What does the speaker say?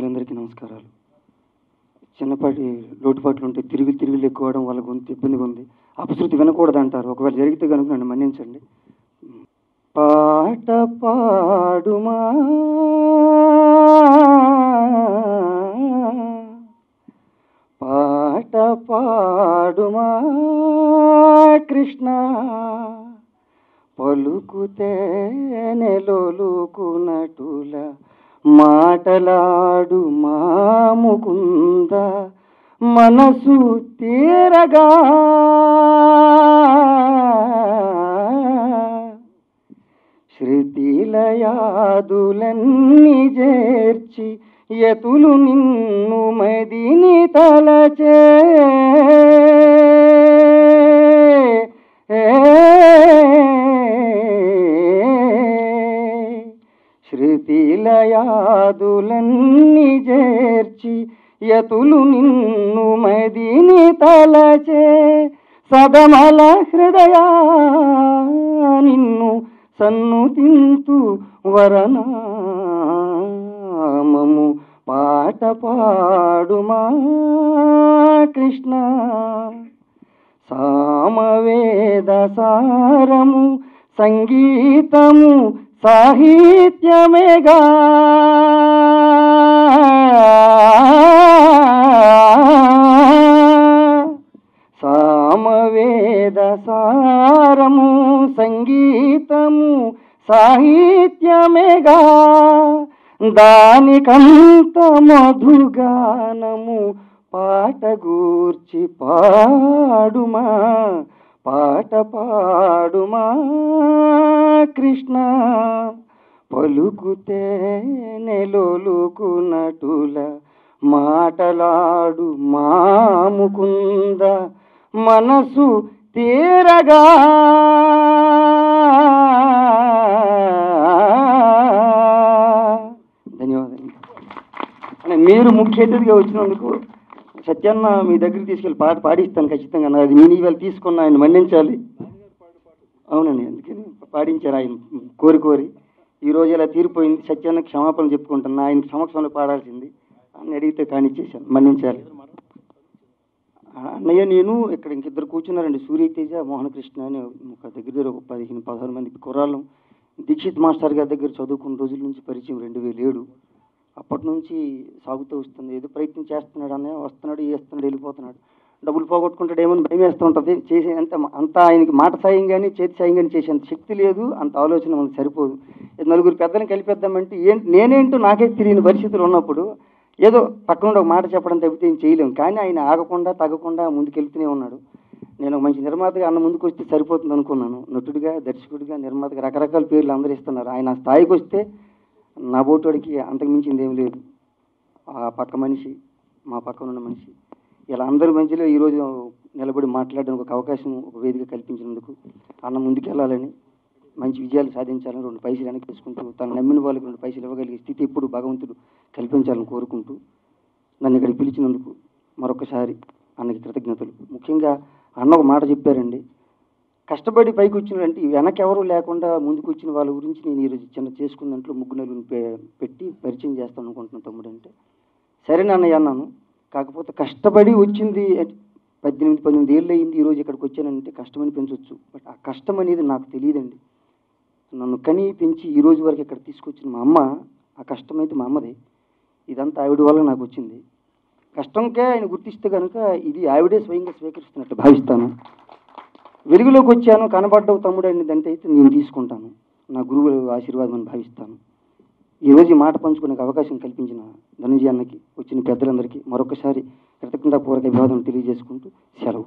పెద్దలందరికీ నమస్కారాలు చిన్నపాటి లోటుపాట్లు ఉంటే తిరిగి తిరిగి ఎక్కువడం వాళ్ళ గొంతు ఇబ్బందిగా ఉంది అపశృతి వినకూడదు అంటారు ఒకవేళ జరిగితే కనుక నన్ను మన్నించండి పాట పాడుమా పాట పాడుమా కృష్ణ పలుకుతే నెలొలుకునటుల మాటలాడు మాముకుంద మనసు తీరగా శృతిలయాదులన్నీ చేర్చి యతులు నిన్ను మదిని తలచే శృతిలయాదులన్నీ చేర్చి యతులు నిన్ను మదిని తలచే సదమల హృదయా నిన్ను సన్నుతింతు వరనామము పాట పాడుమా కృష్ణ సామవేద సారము సంగీతము సాహిత్యమేగా సామవేద సారము సంగీతము సాహిత్యమేగా దానికంత మధుగానము పాట గూర్చి పాడుమా పాట పాడుమా కృష్ణ పలుకుతే నెలొలుకునటుల మాటలాడు మాముకుంద మనసు తీరగా ధన్యవాదాలు అంటే మీరు ముఖ్య అతిథిగా వచ్చినందుకు సత్యాన్న మీ దగ్గరికి తీసుకెళ్ళి పాట పాడిస్తాను ఖచ్చితంగా నాది మీ ఇవాళ తీసుకున్న ఆయన మన్నించాలి అవునండి అందుకని పాడించారు ఆయన కోరి కోరి ఈ రోజు ఇలా తీరిపోయింది సత్యాన్న క్షమాపణ చెప్పుకుంటున్నా ఆయన సమక్షంలో పాడాల్సింది అని అడిగితే కానిచ్చేసాను మన్నించాలి ఆ అన్నయ్య నేను ఇక్కడ ఇంకిద్దరు కూర్చున్నారండి సూర్యతేజ మోహనకృష్ణ అని ఒక దగ్గర దగ్గర ఒక పదిహేను పదహారు మంది కుర్రాళ్ళం దీక్షిత్ మాస్టర్ గారి దగ్గర చదువుకున్న రోజుల నుంచి పరిచయం రెండు వేల ఏడు అప్పటి నుంచి సాగుతూ వస్తుంది ఏదో ప్రయత్నం చేస్తున్నాడు అన్నయ్య వస్తున్నాడు చేస్తున్నాడు వెళ్ళిపోతున్నాడు డబ్బులు పోగొట్టుకుంటాడు ఏమని భయం వేస్తూ ఉంటుంది చేసే అంత అంత ఆయనకి మాట సాయం కానీ చేతి సాయం కానీ చేసేంత శక్తి లేదు అంత ఆలోచన మనకు సరిపోదు ఇది నలుగురు పెద్దలను కలిపేద్దామంటే ఏం నేనేంటో నాకే తెలియని పరిస్థితులు ఉన్నప్పుడు ఏదో పక్కనుండి ఒక మాట చెప్పడం తప్పితే ఏం చేయలేం కానీ ఆయన ఆగకుండా తగ్గకుండా ముందుకెళ్తూనే ఉన్నాడు నేను ఒక మంచి నిర్మాతగా అన్న ముందుకు వస్తే సరిపోతుంది అనుకున్నాను నటుడిగా దర్శకుడిగా నిర్మాతగా రకరకాల పేర్లు అందరూ ఇస్తున్నారు ఆయన ఆ స్థాయికి వస్తే నా బోటోడికి అంతకు మించింది ఏం లేదు ఆ పక్క మనిషి మా పక్కన ఉన్న మనిషి ఇలా అందరి మధ్యలో ఈరోజు నిలబడి మాట్లాడడానికి ఒక అవకాశం ఒక వేదిక కల్పించినందుకు అన్న ముందుకెళ్ళాలని మంచి విజయాలు సాధించాలని రెండు పైసలు వెనక్కి తీసుకుంటూ తను నమ్మిన వాళ్ళకి రెండు పైసలు ఇవ్వగలిగే స్థితి ఎప్పుడు భగవంతుడు కల్పించాలని కోరుకుంటూ నన్ను ఇక్కడ పిలిచినందుకు మరొకసారి అన్నకి కృతజ్ఞతలు ముఖ్యంగా అన్న ఒక మాట చెప్పారండి కష్టపడి పైకి వచ్చినారంటే వెనకెవరు లేకుండా ముందుకు వచ్చిన వాళ్ళ గురించి నేను ఈరోజు చిన్న చేసుకున్న దాంట్లో ముగ్గు నలుగురిని పె- పెట్టి పరిచయం చేస్తాను అనుకుంటున్నాను తమ్ముడు అంటే సరే నాన్నయ్య అన్నాను కాకపోతే కష్టపడి వచ్చింది అంటే పద్దెనిమిది పద్దెనిమిది ఏళ్ళు అయింది ఈరోజు ఇక్కడికి వచ్చానంటే కష్టమని పెంచవచ్చు బట్ ఆ కష్టం అనేది నాకు తెలియదండి నన్ను కని పెంచి ఈ రోజు వరకు ఇక్కడ తీసుకొచ్చిన మా అమ్మ ఆ కష్టం అయితే మా అమ్మదే ఇదంతా ఆవిడ వల్ల నాకు వచ్చింది కష్టంకే ఆయన గుర్తిస్తే కనుక ఇది ఆవిడే స్వయంగా స్వీకరిస్తున్నట్టు భావిస్తాను వెలుగులోకి వచ్చాను కనబడ్డవు తమ్ముడు అనేది అయితే నేను తీసుకుంటాను నా గురువుల ఆశీర్వాదం అని భావిస్తాను ఈరోజు ఈ మాట పంచుకునే అవకాశం కల్పించిన ధనంజయ అన్నకి వచ్చిన పెద్దలందరికీ మరొకసారి కృతజ్ఞతాపూర్వక అభివాదం తెలియజేసుకుంటూ సెలవు